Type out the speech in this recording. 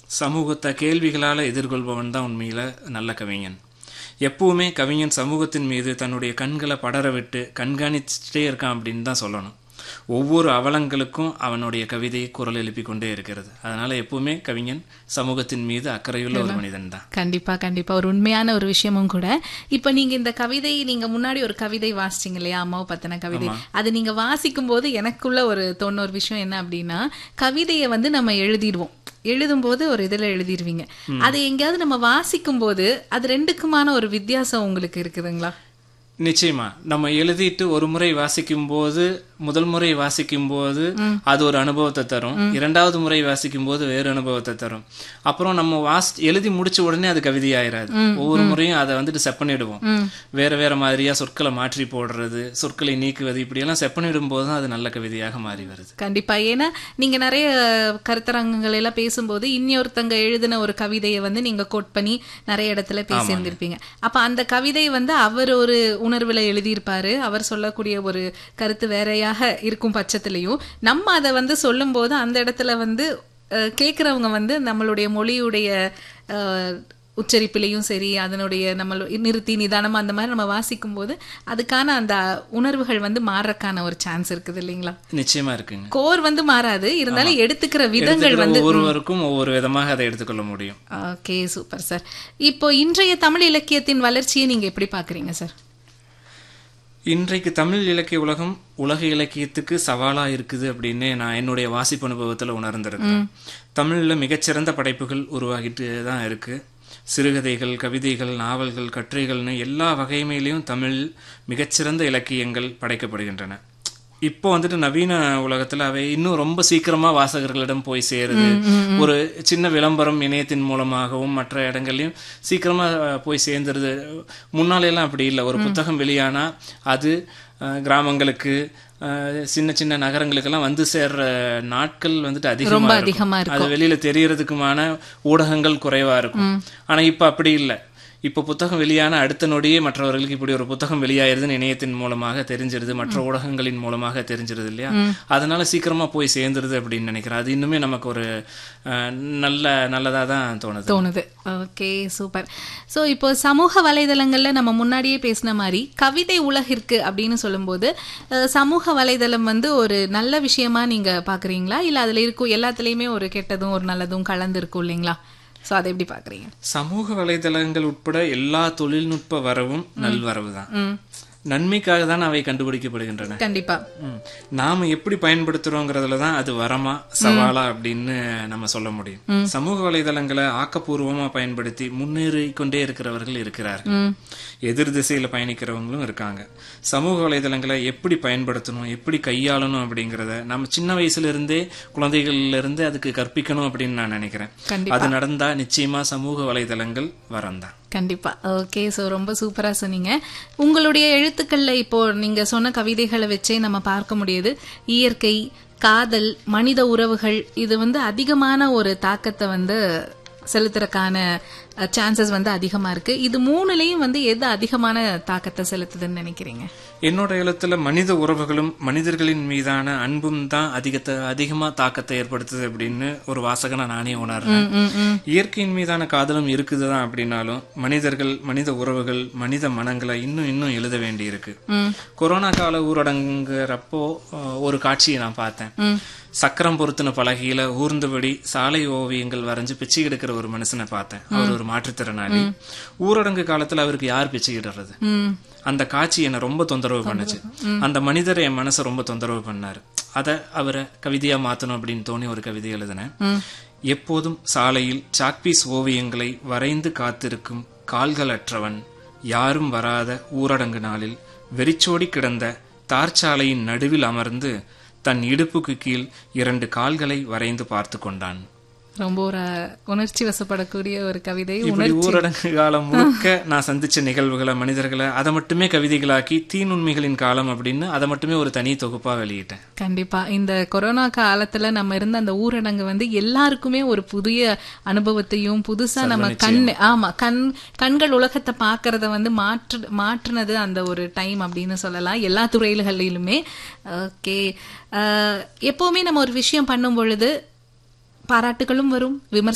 சமூகத்தை கேள்விகளால் எதிர்கொள்பவன் தான் உண்மையில் நல்ல கவிஞன் எப்பவுமே கவிஞன் சமூகத்தின் மீது தன்னுடைய கண்களை படர விட்டு கண்காணிச்சுட்டே இருக்கான் அப்படின்னு தான் சொல்லணும் ஒவ்வொரு அவலங்களுக்கும் அவனுடைய கவிதை குரல் எழுப்பி கொண்டே இருக்கிறது அதனால எப்பவுமே கவிஞன் சமூகத்தின் மீது அக்கறையுள்ள ஒரு மனிதன் தான் கண்டிப்பா கண்டிப்பா ஒரு உண்மையான ஒரு விஷயமும் கூட இப்ப நீங்க இந்த கவிதை நீங்க முன்னாடி ஒரு கவிதை வாசிச்சீங்க இல்லையா அம்மாவை பத்தின கவிதை அது நீங்க வாசிக்கும் போது எனக்குள்ள ஒரு தோணு ஒரு விஷயம் என்ன அப்படின்னா கவிதையை வந்து நம்ம எழுதிடுவோம் எழுதும்போது ஒரு இதுல எழுதிடுவீங்க அது எங்கேயாவது நம்ம வாசிக்கும் போது அது ரெண்டுக்குமான ஒரு வித்தியாசம் உங்களுக்கு இருக்குதுங்களா நிச்சயமா நம்ம எழுதிட்டு ஒரு முறை வாசிக்கும் போது முதல் முறை வாசிக்கும் போது அது ஒரு அனுபவத்தை தரும் இரண்டாவது முறை வாசிக்கும் போது வேறு அனுபவத்தை தரும் அப்புறம் நம்ம வாசி எழுதி முடிச்ச உடனே அது கவிதை ஆயிராது ஒவ்வொரு முறையும் அதை வந்துட்டு செப்பனிடுவோம் வேற வேற மாதிரியா சொற்களை மாற்றி போடுறது சொற்களை நீக்குவது இப்படியெல்லாம் செப்பனிடும் போது தான் அது நல்ல கவிதையாக மாறி வருது கண்டிப்பா ஏன்னா நீங்க நிறைய கருத்தரங்கங்கள் எல்லாம் பேசும்போது இன்னொருத்தங்க எழுதின ஒரு கவிதையை வந்து நீங்க கோட் பண்ணி நிறைய இடத்துல பேசியிருந்திருப்பீங்க அப்ப அந்த கவிதை வந்து அவர் ஒரு உணர்வுல எழுதியிருப்பாரு அவர் சொல்லக்கூடிய ஒரு கருத்து வேறையாக இருக்கும் பட்சத்திலையும் நம்ம அதை வந்து சொல்லும்போது அந்த இடத்துல வந்து அஹ், கேட்கறவங்க வந்து நம்மளுடைய மொழியுடைய அஹ், உச்சரிப்பிலையும் சரி அதனுடைய நம்ம நிறுத்தி நிதானமா அந்த மாதிரி நம்ம வாசிக்கும் போது அதுக்கான அந்த உணர்வுகள் வந்து மாறக்கான ஒரு சான்ஸ் இருக்குது இல்லைங்களா நிச்சயமா இருக்குங்க கோர் வந்து மாறாது இருந்தாலும் எடுத்துக்கிற விதங்கள் எடுத்துக்கிற வந்து ஒவ்வொருவருக்கும் ஒவ்வொரு விதமாக அதை எடுத்துக்கொள்ள முடியும் ஓகே சூப்பர் சார் இப்போ இன்றைய தமிழ் இலக்கியத்தின் வளர்ச்சியை நீங்க எப்படி பாக்குறீங்க சார் இன்றைக்கு தமிழ் இலக்கிய உலகம் உலக இலக்கியத்துக்கு சவாலா இருக்குது அப்படின்னு நான் என்னுடைய வாசிப்பு அனுபவத்துல உணர்ந்திருக்கேன் தமிழ்ல மிகச்சிறந்த படைப்புகள் உருவாகிட்டு தான் இருக்கு சிறுகதைகள் கவிதைகள் நாவல்கள் கட்டுரைகள்னு எல்லா வகைமையிலையும் தமிழ் மிகச்சிறந்த இலக்கியங்கள் படைக்கப்படுகின்றன இப்போ வந்துட்டு நவீன உலகத்துல அவை இன்னும் ரொம்ப சீக்கிரமா வாசகர்களிடம் போய் சேருது ஒரு சின்ன விளம்பரம் இணையத்தின் மூலமாகவும் மற்ற இடங்கள்லயும் சீக்கிரமா அஹ், போய் சேர்ந்துருது முன்னால எல்லாம் அப்படி இல்லை ஒரு புத்தகம் வெளியானா அது அஹ், கிராமங்களுக்கு அஹ், சின்ன சின்ன நகரங்களுக்கெல்லாம் வந்து சேர்ற நாட்கள் வந்துட்டு ரொம்ப அதிகமா அதிகமா இருக்கும் அது வெளியில தெரியறதுக்குமான ஊடகங்கள் குறைவா இருக்கும் ஆனா இப்ப அப்படி இல்லை இப்போ புத்தகம் வெளியான அடுத்த நொடியே மற்றவர்களுக்கு இப்படி ஒரு புத்தகம் வெளியாயிருதுன்னு இணையத்தின் மூலமாக தெரிஞ்சிருது மற்ற ஊடகங்களின் மூலமாக தெரிஞ்சிருது இல்லையா அதனால சீக்கிரமா போய் சேர்ந்துருது அப்படின்னு நினைக்கிறேன் அது இன்னுமே நமக்கு ஒரு அஹ், நல்ல நல்லதா தான் தோணுது தோணுது ஓகே சூப்பர் ஸோ இப்போ சமூக வலைதளங்கள்ல நம்ம முன்னாடியே பேசின மாதிரி கவிதை உலகிற்கு அப்படின்னு சொல்லும்போது அஹ், சமூக வலைதளம் வந்து ஒரு நல்ல விஷயமா நீங்க பாக்குறீங்களா இல்ல அதுல இருக்கும் எல்லாத்துலயுமே ஒரு கெட்டதும் ஒரு நல்லதும் கலந்து இருக்கும் இல்லைங்களா ஸோ அதை எப்படி பாக்குறீங்க சமூக வலைதளங்கள் உட்பட எல்லா தொழில்நுட்ப வரவும் நல்வரவு தான் ம் நன்மைக்காக தான் அவை கண்டுபிடிக்கப்படுகின்றன கண்டிப்பா ம். நாம எப்படி பயன்படுத்துறோங்கிறதுல தான் அது வரமா சவாலா அப்படின்னு நம்ம சொல்ல முடியும் சமூக வலைதளங்களை ஆக்கப்பூர்வமா பயன்படுத்தி முன்னேறி கொண்டே இருக்கிறவர்கள் இருக்கிறார்கள் ம் எதிர் திசையில பயணிக்கிறவங்களும் இருக்காங்க சமூக வலைதளங்களை எப்படி பயன்படுத்தணும் எப்படி கையாளணும் அப்படிங்கறத நம்ம சின்ன வயசுல இருந்தே குழந்தைகள்ல இருந்து அதுக்கு கற்பிக்கணும் அப்படின்னு நான் நினைக்கிறேன் கண்டிப்பா அது நடந்தா நிச்சயமா சமூக வலைதளங்கள் வரந்தான் கண்டிப்பா ஓகே ஸோ ரொம்ப சூப்பரா சொன்னீங்க உங்களுடைய எழுத்துக்கள்ல இப்போ நீங்க சொன்ன கவிதைகளை வச்சே நம்ம பார்க்க முடியுது இயற்கை காதல் மனித உறவுகள் இது வந்து அதிகமான ஒரு தாக்கத்தை வந்து செலுத்துறதுக்கான சான்சஸ் வந்து அதிகமா இருக்கு இது மூணுலயும் வந்து எது அதிகமான தாக்கத்தை செலுத்துதுன்னு நினைக்கிறீங்க என்னோட எழுத்துல மனித உறவுகளும் மனிதர்களின் மீதான அன்பும் தான் அதிகத்தை அதிகமா தாக்கத்தை ஏற்படுத்துது அப்படின்னு ஒரு வாசகனா நானே உணர்றேன் ம், ம், ம். இயற்கையின் மீதான காதலும் இருக்குதுதான் அப்படின்னாலும் மனிதர்கள் மனித உறவுகள் மனித மனங்களை இன்னும் இன்னும் எழுத வேண்டியிருக்கு ம், கொரோனா கால ஊரடங்குறப்போ அஹ், ஒரு காட்சியை நான் பார்த்தேன் ம். சக்கரம் பொருத்தின பலகையில ஊர்ந்தபடி சாலை ஓவியங்கள் வரைஞ்சு பிச்சை எடுக்கிற ஒரு மனுஷனை பார்த்தேன் அவர் ஒரு மாற்றுத்திறனாளி ஊரடங்கு காலத்துல அவருக்கு யார் பிச்சை இடுறது ம். அந்த காட்சி என்னை ரொம்ப தொந்தரவு பண்ணுச்சு அந்த மனிதர் என் மனசை ரொம்ப தொந்தரவு பண்ணாரு அத அவரை கவிதையா மாத்தணும் அப்படின்னு தோணி ஒரு கவிதை எழுதினேன் ம். எப்போதும் சாலையில் சாக்பீஸ் ஓவியங்களை வரைந்து காத்திருக்கும் கால்களற்றவன் யாரும் வராத ஊரடங்கு நாளில் வெறிச்சோடி கிடந்த தார்ச்சாலையின் நடுவில் அமர்ந்து தன் இடுப்புக்கு கீழ் இரண்டு கால்களை வரைந்து பார்த்து கொண்டான் ரொம்ப ஒரு உணர்ச்சி வசப்படக்கூடிய ஒரு கவிதை இப்படி ஊரடங்கு காலம் முழுக்க நான் சந்திச்ச நிகழ்வுகளை மனிதர்களை அதை மட்டுமே கவிதைகளாக்கி தீநுண்மைகளின் காலம் அப்படின்னு அதை மட்டுமே ஒரு தனி தொகுப்பா வெளியிட்டேன் கண்டிப்பா இந்த கொரோனா காலத்துல நம்ம இருந்த அந்த ஊரடங்கு வந்து எல்லாருக்குமே ஒரு புதிய அனுபவத்தையும் புதுசா நம்ம கண் ஆமா கண் கண்கள் உலகத்தை பாக்குறத வந்து மாற்று மாற்றுனது அந்த ஒரு டைம் அப்படின்னு சொல்லலாம் எல்லா துறைகளிலுமே ஓகே எப்பவுமே நம்ம ஒரு விஷயம் பண்ணும் பொழுது பாராட்டுகளும் வரும் விமர்சனம்